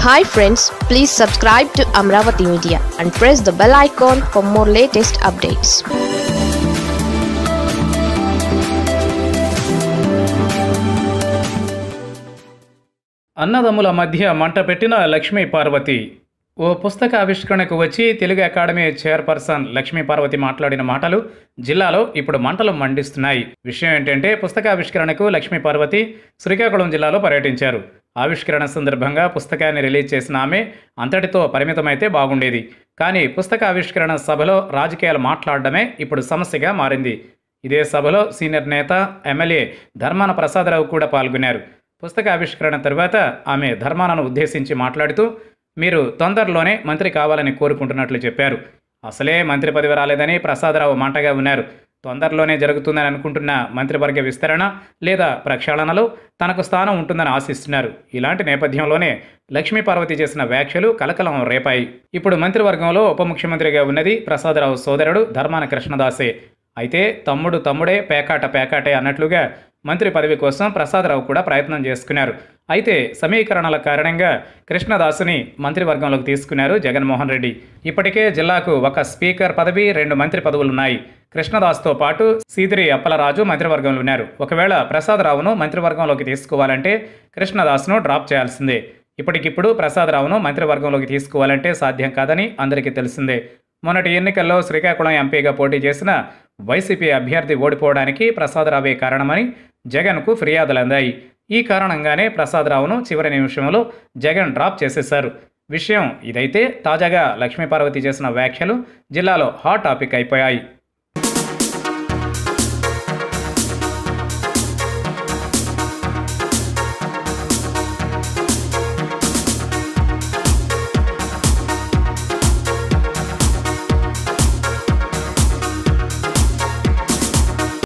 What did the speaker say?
hi friends please subscribe to Amaravati media and press the bell icon for more latest updates అన్నదమ్ముల మధ్య మంట పెట్టిన లక్ష్మీ పార్వతి ఓ పుస్తక ఆవిష్కరణకు వచ్చి తెలుగు అకాడమీ చైర్పర్సన్ లక్ష్మీ పార్వతి మాట్లాడిన మాటలు జిల్లాలో ఇప్పుడు మంటలు మండిస్తున్నాయి విషయం ఏంటంటే పుస్తక ఆవిష్కరణకు లక్ష్మీ పార్వతి శ్రీకాకుళం జిల్లాలో పర్యటించారు ఆవిష్కరణ సందర్భంగా పుస్తకాన్ని రిలీజ్ చేసిన ఆమె అంతటితో పరిమితమైతే బాగుండేది కానీ పుస్తక ఆవిష్కరణ సభలో రాజకీయాలు మాట్లాడడమే ఇప్పుడు సమస్యగా మారింది ఇదే సభలో సీనియర్ నేత ఎమ్మెల్యే ధర్మాన ప్రసాదరావు కూడా పాల్గొన్నారు పుస్తక ఆవిష్కరణ తరువాత ఆమె ధర్మానను ఉద్దేశించి మాట్లాడుతూ మీరు తొందరలోనే మంత్రి కావాలని కోరుకుంటున్నట్లు చెప్పారు అసలే మంత్రి పదవి రాలేదని ప్రసాదరావు మంటగా ఉన్నారు తొందరలోనే జరుగుతుందని అనుకుంటున్న మంత్రివర్గ విస్తరణ లేదా ప్రక్షాళనలో తనకు స్థానం ఉంటుందని ఆశిస్తున్నారు ఇలాంటి నేపథ్యంలోనే లక్ష్మీ పార్వతి చేసిన వ్యాఖ్యలు కలకలం రేపాయి ఇప్పుడు మంత్రివర్గంలో ఉప ముఖ్యమంత్రిగా ఉన్నది ప్రసాదరావు సోదరుడు ధర్మాన కృష్ణదాసే అయితే తమ్ముడు తమ్ముడే పేకాట పేకాటే అన్నట్లుగా మంత్రి పదవి కోసం ప్రసాదరావు కూడా ప్రయత్నం చేసుకున్నారు అయితే సమీకరణల కారణంగా కృష్ణదాసుని మంత్రివర్గంలోకి తీసుకున్నారు జగన్మోహన్ రెడ్డి ఇప్పటికే జిల్లాకు ఒక స్పీకర్ పదవి రెండు మంత్రి పదవులున్నాయి కృష్ణదాస్తో పాటు సీదిరి అప్పలరాజు మంత్రివర్గంలో ఉన్నారు ఒకవేళ ప్రసాదరావును మంత్రివర్గంలోకి తీసుకోవాలంటే కృష్ణదాస్ను డ్రాప్ చేయాల్సిందే ఇప్పటికిప్పుడు ప్రసాదరావును మంత్రివర్గంలోకి తీసుకోవాలంటే సాధ్యం కాదని అందరికీ తెలిసిందే మొన్నటి ఎన్నికల్లో శ్రీకాకుళం ఎంపీగా పోటీ చేసిన వైసీపీ అభ్యర్థి ఓడిపోవడానికి ప్రసాదరావే కారణమని జగన్కు ఫిర్యాదులు అందాయి ఈ కారణంగానే ప్రసాదరావును చివరి నిమిషంలో జగన్ డ్రాప్ చేసేశారు విషయం ఇదైతే తాజాగా లక్ష్మీపార్వతి చేసిన వ్యాఖ్యలు జిల్లాలో హాట్ టాపిక్ అయిపోయాయి